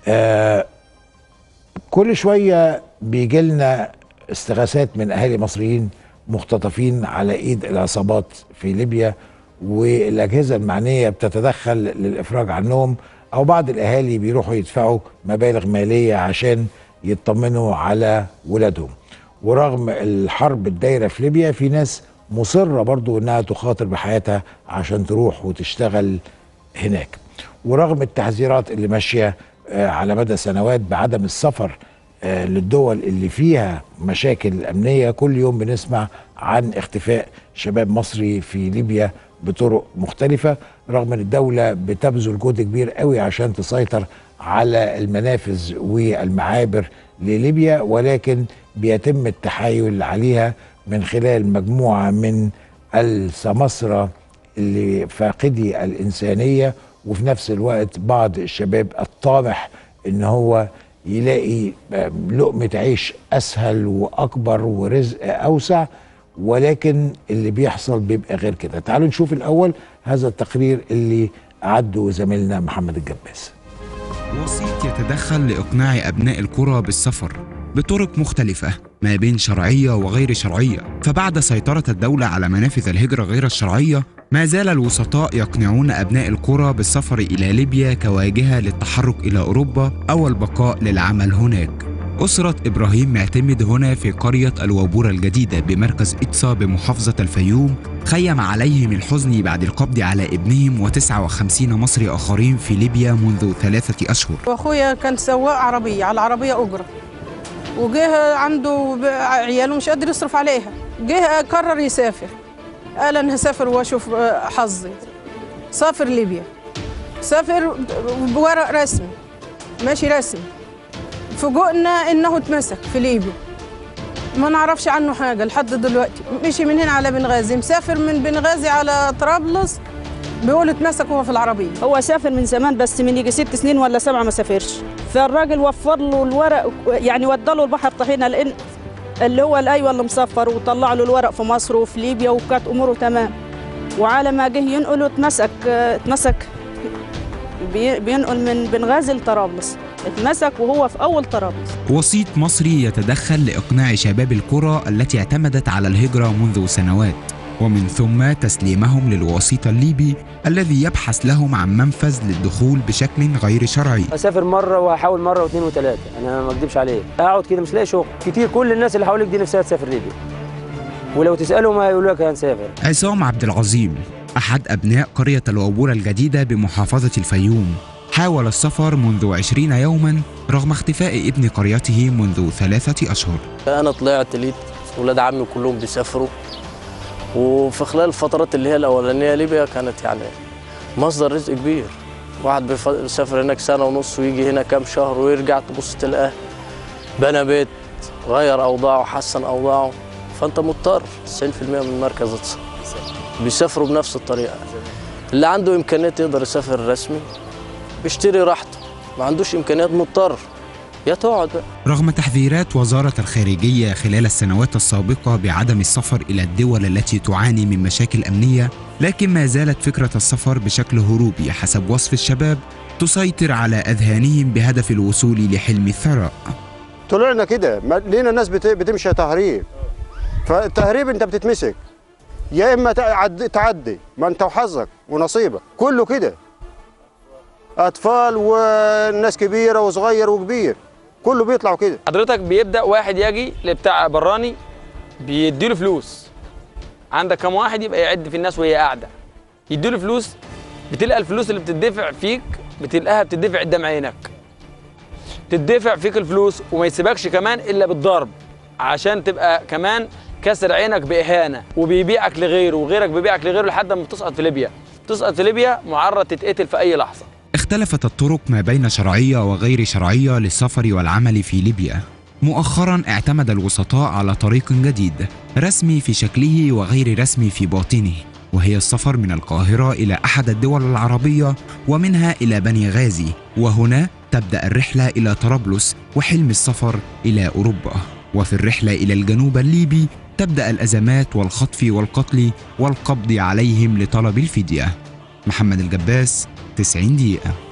آه كل شويه بيجي لنا استغاثات من اهالي مصريين مختطفين على ايد العصابات في ليبيا والاجهزه المعنيه بتتدخل للافراج عنهم او بعض الاهالي بيروحوا يدفعوا مبالغ ماليه عشان يطمنوا على ولادهم ورغم الحرب الدايره في ليبيا في ناس مصره برضو انها تخاطر بحياتها عشان تروح وتشتغل هناك ورغم التحذيرات اللي ماشيه آه، على مدى سنوات بعدم السفر آه، للدول اللي فيها مشاكل امنيه كل يوم بنسمع عن اختفاء شباب مصري في ليبيا بطرق مختلفه رغم ان الدوله بتبذل جهد كبير قوي عشان تسيطر على المنافذ والمعابر لليبيا ولكن بيتم التحايل عليها من خلال مجموعه من السماسره اللي فاقدي الانسانيه وفي نفس الوقت بعض الشباب الطامح ان هو يلاقي لقمه عيش اسهل واكبر ورزق اوسع ولكن اللي بيحصل بيبقى غير كده تعالوا نشوف الاول هذا التقرير اللي عده زميلنا محمد الجباس وسيط يتدخل لإقناع أبناء القرى بالسفر بطرق مختلفة ما بين شرعية وغير شرعية فبعد سيطرة الدولة على منافذ الهجرة غير الشرعية ما زال الوسطاء يقنعون أبناء القرى بالسفر إلى ليبيا كواجهة للتحرك إلى أوروبا أو البقاء للعمل هناك أسرة إبراهيم معتمد هنا في قرية الوابورة الجديدة بمركز إقصى بمحافظة الفيوم خيم عليهم الحزن بعد القبض على ابنهم و59 مصري آخرين في ليبيا منذ ثلاثة أشهر واخويا كان سواق عربيه على عربيه اجره وجه عنده ب- عياله مش قادر يصرف عليها جه قرر يسافر قال انا هسافر واشوف آه، حظي سافر ليبيا سافر بورق رسمي ماشي رسمي فوجئنا انه اتمسك في ليبيا ما نعرفش عنه حاجه لحد دلوقتي مشي من هنا على بنغازي مسافر من بنغازي على طرابلس بيقول اتمسك وهو في العربيه هو سافر من زمان بس من يجي ست سنين ولا سبعه ما سافرش فالراجل وفر له الورق يعني ودى له البحر طحينه لان اللي هو الايوه اللي مسافر وطلع له الورق في مصر وفي ليبيا وكانت اموره تمام وعلى ما جه ينقله اتمسك اتمسك بي- بينقل من بنغازي لطرابلس اتمسك وهو في اول طرابلس وسيط مصري يتدخل لإقناع شباب القرى التي اعتمدت على الهجرة منذ سنوات ومن ثم تسليمهم للوسيط الليبي الذي يبحث لهم عن منفذ للدخول بشكل غير شرعي اسافر مره وهحاول مره واثنين وثلاثه انا ما اكذبش عليك اقعد كده مش لاقي شغل كتير كل الناس اللي حواليك دي نفسها تسافر ليبيا ولو تسالهم هيقولوا لك هنسافر عصام عبد العظيم أحد أبناء قرية الوابورة الجديدة بمحافظة الفيوم حاول السفر منذ عشرين يوما رغم اختفاء ابن قريته منذ ثلاثة أشهر انا طلعت لقيت ولاد عمي كلهم بيسافروا وفي خلال الفترات اللي هي الاولانيه ليبيا كانت يعني مصدر رزق كبير واحد بيف- بيسافر هناك سنه ونص ويجي هنا كام شهر ويرجع تبص تلقاه بنى بيت غير اوضاعه حسن اوضاعه فانت مضطر 90% من مركز اتصال بيسافروا بنفس الطريقه اللي عنده امكانيات يقدر يسافر رسمي بيشتري راحته ما عندوش امكانيات مضطر يا تقعد بقى رغم تحذيرات وزارة الخارجية خلال السنوات السابقة بعدم السفر إلى الدول التي تعاني من مشاكل أمنية لكن ما زالت فكرة السفر بشكل هروبي حسب وصف الشباب تسيطر على أذهانهم بهدف الوصول لحلم الثراء طلعنا كده ما- لينا ناس بت- بتمشي تهريب فالتهريب انت بتتمسك يا اما تعدي, تعدي ما انت وحظك ونصيبك كله كده اطفال وناس كبيره وصغير وكبير كله بيطلعوا كده حضرتك بيبدا واحد يجي لبتاع براني بيديله فلوس عندك كم واحد يبقى يعد في الناس وهي قاعده يديله فلوس بتلقى الفلوس اللي بتدفع فيك بتلقاها بتدفع قدام عينك تدفع فيك الفلوس وما يسيبكش كمان الا بالضرب عشان تبقى كمان كسر عينك باهانه وبيبيعك لغيره وغيرك بيبيعك لغيره لحد ما بتسقط في ليبيا تسقط في ليبيا معرض تتقتل في اي لحظه اختلفت الطرق ما بين شرعية وغير شرعية للسفر والعمل في ليبيا مؤخرا اعتمد الوسطاء على طريق جديد رسمي في شكله وغير رسمي في باطنه وهي السفر من القاهرة إلى أحد الدول العربية ومنها إلى بني غازي وهنا تبدأ الرحلة إلى طرابلس وحلم السفر إلى أوروبا وفي الرحلة إلى الجنوب الليبي تبدأ الأزمات والخطف والقتل والقبض عليهم لطلب الفدية محمد الجباس 90 دقيقة